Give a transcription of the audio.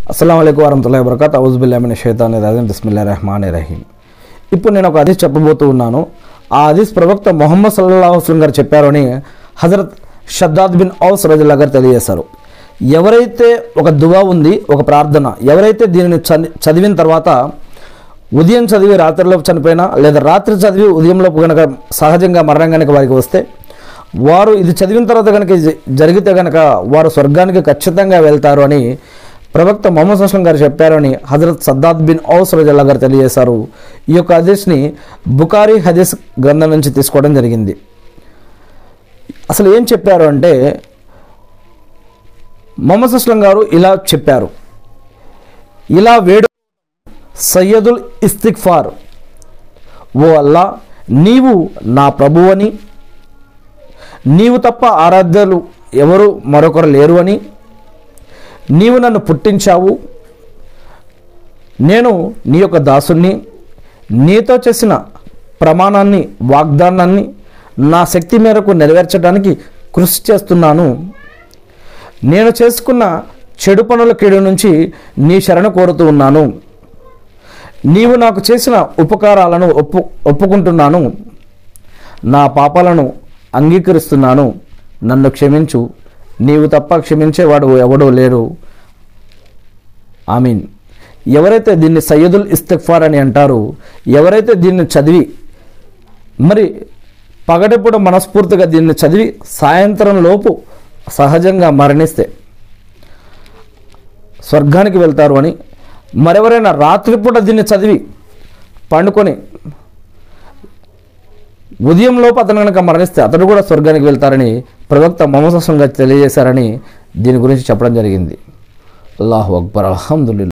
అస్సలం అయికు వరహతుల్లా వబర్కత్ అవుజుబుల్లామిన షైతాన్ రజీం బిస్మిల్లా రెహమాన్ రహీం ఇప్పుడు నేను ఒక హదీస్ చెప్పబోతూ ఉన్నాను ఆ హదీస్ ప్రవక్త మొహమ్మద్ సల్లాహు వసలం గారు చెప్పారు అని హజరత్ షద్దాద్ బిన్ ఔస్ రజుల్లా గారు తెలియజేశారు ఎవరైతే ఒక దువా ఉంది ఒక ప్రార్థన ఎవరైతే దీనిని చది- చదివిన తర్వాత ఉదయం చదివి రాత్రిలోపు చనిపోయినా లేదా రాత్రి చదివి ఉదయంలోపు కనుక సహజంగా మరణం కనుక వారికి వస్తే వారు ఇది చదివిన తర్వాత కనుక ఇది జరిగితే కనుక వారు స్వర్గానికి ఖచ్చితంగా వెళ్తారు అని ప్రవక్త మొహమ్మద్ అస్లం గారు చెప్పారు అని హజరత్ సద్దాద్ బిన్ ఔస్ రజల్లా గారు తెలియజేశారు ఈ యొక్క హదీస్ని బుకారి హదీస్ గ్రంథం నుంచి తీసుకోవడం జరిగింది అసలు ఏం చెప్పారు అంటే మొహమ్మద్ అస్లం గారు ఇలా చెప్పారు ఇలా వేడు సయ్యదుల్ ఇస్తిక్ఫార్ ఓ అల్లా నీవు నా ప్రభువని నీవు తప్ప ఆరాధ్యులు ఎవరు మరొకరు లేరు అని నీవు నన్ను పుట్టించావు నేను నీ యొక్క దాసుని నీతో చేసిన ప్రమాణాన్ని వాగ్దానాన్ని నా శక్తి మేరకు నెరవేర్చడానికి కృషి చేస్తున్నాను నేను చేసుకున్న చెడు పనుల కీడు నుంచి నీ శరణ కోరుతూ ఉన్నాను నీవు నాకు చేసిన ఉపకారాలను ఒప్పు ఒప్పుకుంటున్నాను నా పాపాలను అంగీకరిస్తున్నాను నన్ను క్షమించు నీవు తప్ప క్షమించేవాడు ఎవడూ లేరు ఆమీన్ ఎవరైతే దీన్ని సయ్యదుల్ ఇస్తిగ్ఫార్ అని అంటారు ఎవరైతే దీన్ని చదివి మరి పగటిపూట మనస్ఫూర్తిగా దీన్ని చదివి సాయంత్రం లోపు సహజంగా మరణిస్తే స్వర్గానికి వెళ్తారు అని మరెవరైనా రాత్రిపూట దీన్ని చదివి పండుకొని ఉదయం లోపు అతను కనుక మరణిస్తే అతడు కూడా స్వర్గానికి వెళ్తారని ప్రవక్త మొహమ్మద్ హసన్ గారు తెలియజేశారని దీని గురించి చెప్పడం జరిగింది అల్లాహు అక్బర్ అల్హమ్దుల్లా